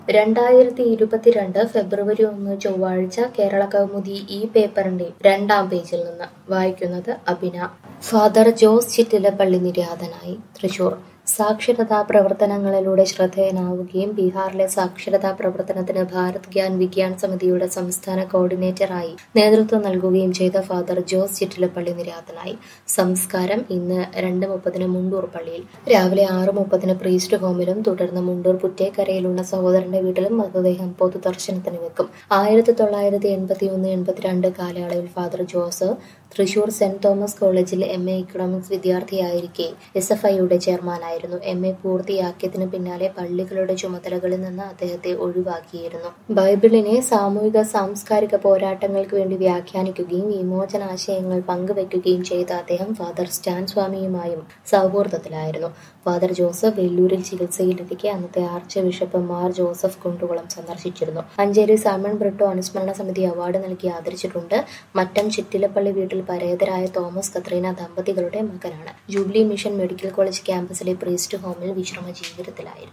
രണ്ടായിരത്തി ഇരുപത്തിരണ്ട് ഫെബ്രുവരി ഒന്ന് ചൊവ്വാഴ്ച കേരള കൗമുദി ഈ പേപ്പറിന്റെ രണ്ടാം പേജിൽ നിന്ന് വായിക്കുന്നത് അഭിന ഫാദർ ജോസ് ചിറ്റിലപ്പള്ളി നിര്യാതനായി തൃശൂർ സാക്ഷരതാ പ്രവർത്തനങ്ങളിലൂടെ ശ്രദ്ധേയനാവുകയും ബീഹാറിലെ സാക്ഷരതാ പ്രവർത്തനത്തിന് ഭാരത് ഗ്യാൻ വിജ്ഞാൻ സമിതിയുടെ സംസ്ഥാന കോർഡിനേറ്ററായി നേതൃത്വം നൽകുകയും ചെയ്ത ഫാദർ ജോസ് ചിറ്റിലപ്പള്ളി നിര്യാതനായി സംസ്കാരം ഇന്ന് രണ്ട് മുപ്പതിന് മുണ്ടൂർ പള്ളിയിൽ രാവിലെ ആറ് മുപ്പതിന് പ്രീസ്റ്റ് ഹോമിലും തുടർന്ന് മുണ്ടൂർ പുറ്റേക്കരയിലുള്ള സഹോദരന്റെ വീട്ടിലും മൃതദേഹം പൊതുദർശനത്തിന് വെക്കും ആയിരത്തി തൊള്ളായിരത്തി എൺപത്തി ഒന്ന് എൺപത്തിരണ്ട് കാലയളവിൽ father Jose Thrissur saint Thomas കോളേജിൽ എം എ ഇക്കണോമിക്സ് വിദ്യാർത്ഥിയായിരിക്കെ എസ് എഫ് ഐയുടെ ചെയർമാനായിരുന്നു എം എ പൂർത്തിയാക്കിയതിനു പിന്നാലെ പള്ളികളുടെ ചുമതലകളിൽ നിന്ന് അദ്ദേഹത്തെ ഒഴിവാക്കിയിരുന്നു ബൈബിളിനെ സാമൂഹിക സാംസ്കാരിക പോരാട്ടങ്ങൾക്ക് വേണ്ടി വ്യാഖ്യാനിക്കുകയും വിമോചനാശയങ്ങൾ പങ്കുവയ്ക്കുകയും ചെയ്ത അദ്ദേഹം ഫാദർ സ്റ്റാൻ സ്വാമിയുമായും സൗഹൃദത്തിലായിരുന്നു ഫാദർ ജോസഫ് വെല്ലൂരിൽ ചികിത്സയിലിരിക്കെ അന്നത്തെ archbishop Mar Joseph Kundukulam സന്ദർശിച്ചിരുന്നു മഞ്ചേരി സാമൺ ബ്രിട്ടോ അനുസ്മരണ സമിതി അവാർഡ് നൽകി ആദരിച്ചിട്ടുണ്ട് മറ്റം ചിറ്റിലപ്പള്ളി വീട്ടിൽ പരേതരായ തോമസ് കത്രീന ദമ്പതികളുടെ മകനാണ് ജൂബിലി മിഷൻ മെഡിക്കൽ കോളേജ് ക്യാമ്പസിലെ പ്രീസ്റ്റ് ഹോമിൽ വിശ്രമ ജീവിതത്തിലായിരുന്നു